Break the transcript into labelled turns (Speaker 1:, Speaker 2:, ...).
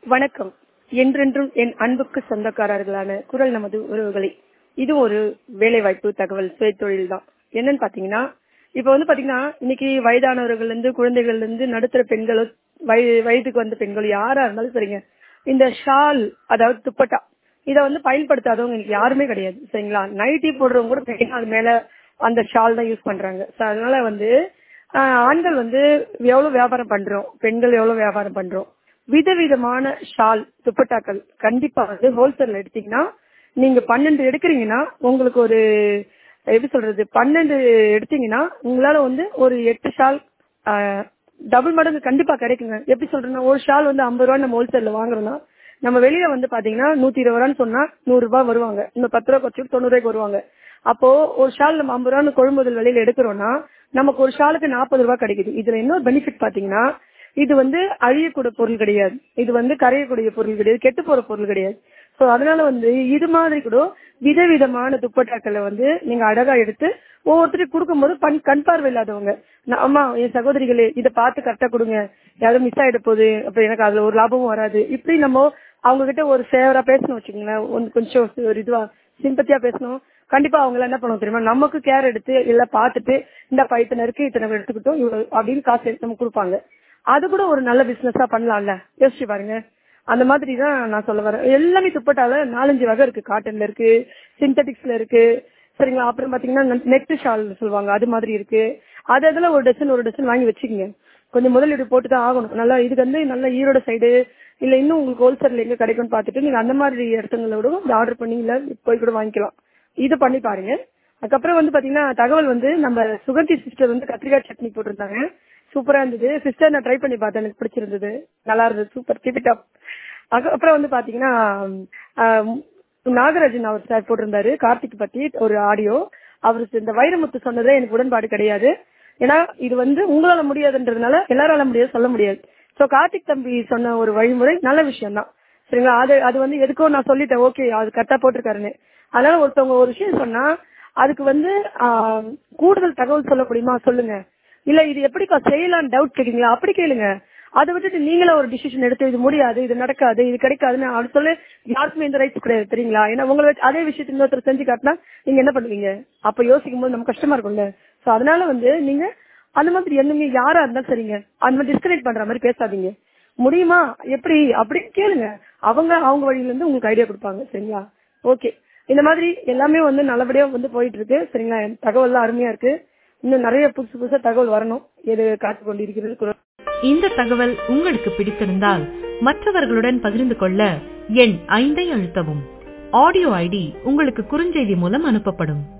Speaker 1: வணக்கம் என்றென்றும் என் அன்புக்கு சொந்தக்காரர்களான குரல் நமது உறவுகளை இது ஒரு வேலைவாய்ப்பு தகவல் சுயதொழில் தான் என்னன்னு பாத்தீங்கன்னா இப்ப வந்து பாத்தீங்கன்னா இன்னைக்கு வயதானவர்கள் இருந்து குழந்தைகள் இருந்து நடுத்தர பெண்களோ வய- வயதுக்கு வந்த பெண்களோ யாரா இருந்தாலும் சரிங்க இந்த ஷால் அதாவது துப்பட்டா இத வந்து பயன்படுத்தாதவங்க இன்னைக்கு யாருமே கிடையாது சரிங்களா நைட்டி போடுறவங்க கூட பாத்தீங்கன்னா அது மேல அந்த ஷால் தான் யூஸ் பண்றாங்க So, அதனால வந்து ஆஹ், ஆண்கள் வந்து எவ்வளவு வியாபாரம் பண்றோம் பெண்கள் எவ்வளவு வியாபாரம் பண்றோம் விதவிதமான ஷால் துப்பட்டாக்கள் கண்டிப்பா வந்து ஹோல்சேல்ல எடுத்தீங்கன்னா நீங்க பன்னெண்டு எடுக்கிறீங்கன்னா உங்களுக்கு ஒரு எப்படி சொல்றது பன்னெண்டு எடுத்தீங்கன்னா உங்களால வந்து ஒரு எட்டு ஷால் டபுள் மடங்கு கண்டிப்பா கிடைக்குங்க எப்படி சொல்றேன்னா ஒரு ஷால் வந்து ஐம்பது ரூபா நம்ம ஹோல்சேல்ல வாங்குறோம்னா நம்ம வெளியில வந்து பாத்தீங்கன்னா நூத்தி இருபது ரூபான்னு சொன்னா நூறு ரூபாய் வருவாங்க இன்னும் பத்து ரூபா குறைச்சு தொண்ணூறு ரூபாய்க்கு வருவாங்க அப்போ ஒரு ஷால் நம்ம ஐம்பது ரூபான்னு கொள்முதல் விலையில எடுக்கிறோம்னா நமக்கு ஒரு ஷாலுக்கு நாற்பது ரூபாய் கிடைக்குது இதுல இன்னொரு பெனிஃபிட் பாத்தீங்கன்னா இது வந்து அழியக்கூடிய பொருள் கிடையாது இது வந்து கரையக்கூடிய பொருள் கிடையாது கெட்டு போற பொருள் கிடையாது சோ அதனால வந்து இது மாதிரி கூட விதவிதமான துப்பட்டாக்களை வந்து நீங்க அழகா எடுத்து ஒவ்வொருத்தருக்கு கொடுக்கும்போது பண் கண் பார்வை இல்லாதவங்க நான், அம்மா என் சகோதரிகளே இதை பார்த்து கரெக்டா கொடுங்க யாரும் மிஸ் ஆயிட போகுது அப்ப எனக்கு அதுல ஒரு லாபமும் வராது இப்படி நம்ம அவங்க கிட்ட ஒரு ஃபேவரா பேசணும் வச்சுக்கோங்களேன் ஒன்னு கொஞ்சம் ஒரு இதுவா சிம்பத்தியா பேசணும் கண்டிப்பா அவங்க எல்லாம் என்ன பண்ணுவோம் தெரியுமா நமக்கு கேர் எடுத்து எல்லாம் பார்த்துட்டு இந்த பைத்தனை இருக்கு இத்தனை எடுத்துக்கிட்டோம் இவ்வளவு அப்படின்னு காசு எடுத்து நம்ம கொடுப்பாங்க அது கூட ஒரு நல்ல பிசினஸா பண்ணலாம்ல யோசிச்சு பாருங்க அந்த மாதிரி தான் நான் சொல்ல வரேன் எல்லாமே துப்பட்டால நாலஞ்சு வகை இருக்கு காட்டன்ல இருக்கு சிந்தட்டிக்ஸ்ல இருக்கு சரிங்களா அப்புறம் பாத்தீங்கன்னா நெட் ஷால் சொல்லுவாங்க அது மாதிரி இருக்கு அது அதுல ஒரு டசன் ஒரு டசன் வாங்கி வச்சுக்கோங்க கொஞ்சம் முதலீடு போட்டு தான் ஆகணும் நல்லா இதுக்கு வந்து நல்ல ஈரோடு சைடு இல்ல இன்னும் உங்களுக்கு ஹோல்சேல்ல எங்க கிடைக்கும்னு பார்த்துட்டு நீங்க அந்த மாதிரி இடத்துல விட இந்த ஆர்டர் பண்ணி இல்ல போய் கூட வாங்கிக்கலாம் இது பண்ணி பாருங்க அதுக்கப்புறம் வந்து பாத்தீங்கன்னா தகவல் வந்து நம்ம சுகந்தி சிஸ்டர் வந்து கத்திரிக்காய் சட்னி போட்டிருந்தாங்க சூப்பரா இருந்தது சிஸ்டர் நான் ட்ரை பண்ணி பார்த்தேன் எனக்கு பிடிச்சிருந்தது நல்லா இருந்தது சூப்பர் கீப் இட் அப் அப்புறம் வந்து பாத்தீங்கன்னா ஆஹ், நாகராஜன் அவர் சார் போட்டிருந்தாரு கார்த்திக் பத்தி ஒரு ஆடியோ அவருக்கு இந்த வைரமுத்து சொன்னதே எனக்கு உடன்பாடு கிடையாது ஏன்னா இது வந்து உங்களால முடியாதுன்றதுனால எல்லாரால முடியாது சொல்ல முடியாது சோ கார்த்திக் தம்பி சொன்ன ஒரு வழிமுறை நல்ல விஷயம் தான் சரிங்களா அது அது வந்து எதுக்கோ நான் சொல்லிட்டேன் ஓகே அது கரெக்டா போட்டிருக்காருன்னு அதனால ஒருத்தவங்க ஒரு விஷயம் சொன்னா அதுக்கு வந்து ஆஹ், கூடுதல் தகவல் சொல்ல முடியுமா சொல்லுங்க இல்ல இது எப்படிக்கா செய்யலாம் டவுட் கேக்குறீங்களா அப்படி கேளுங்க அதை விட்டுட்டு நீங்களே ஒரு டிசிஷன் எடுத்து இது முடியாது இது நடக்காது இது கிடைக்காதுன்னு அப்படி சொல்லி யாருக்குமே இந்த ரைட்ஸ் கிடையாது தெரியுங்களா ஏன்னா உங்களை வச்சு அதே விஷயத்தை இன்னொருத்தர் செஞ்சு காட்டினா நீங்க என்ன பண்ணுவீங்க அப்ப யோசிக்கும் போது நம்ம கஷ்டமா இருக்கும்ல சோ அதனால வந்து நீங்க அந்த மாதிரி என்னங்க யாரா இருந்தாலும் சரிங்க அந்த மாதிரி டிஸ்கனெக்ட் பண்ற மாதிரி பேசாதீங்க முடியுமா எப்படி அப்படின்னு கேளுங்க அவங்க அவங்க வழியில இருந்து உங்களுக்கு ஐடியா கொடுப்பாங்க சரிங்களா ஓகே இந்த மாதிரி எல்லாமே வந்து நல்லபடியா வந்து போயிட்டு இருக்கு சரிங்களா தகவல்லாம் அருமையா இருக்கு இன்னும் நிறைய புதுசு புதுசா தகவல் வரணும் எது காத்து கொண்டிருக்கிறது குரல்
Speaker 2: இந்த தகவல் உங்களுக்கு பிடித்திருந்தால் மற்றவர்களுடன் பகிர்ந்து கொள்ள எண் ஐந்தை அழுத்தவும் ஆடியோ ஐடி உங்களுக்கு குறுஞ்செய்தி மூலம் அனுப்பப்படும்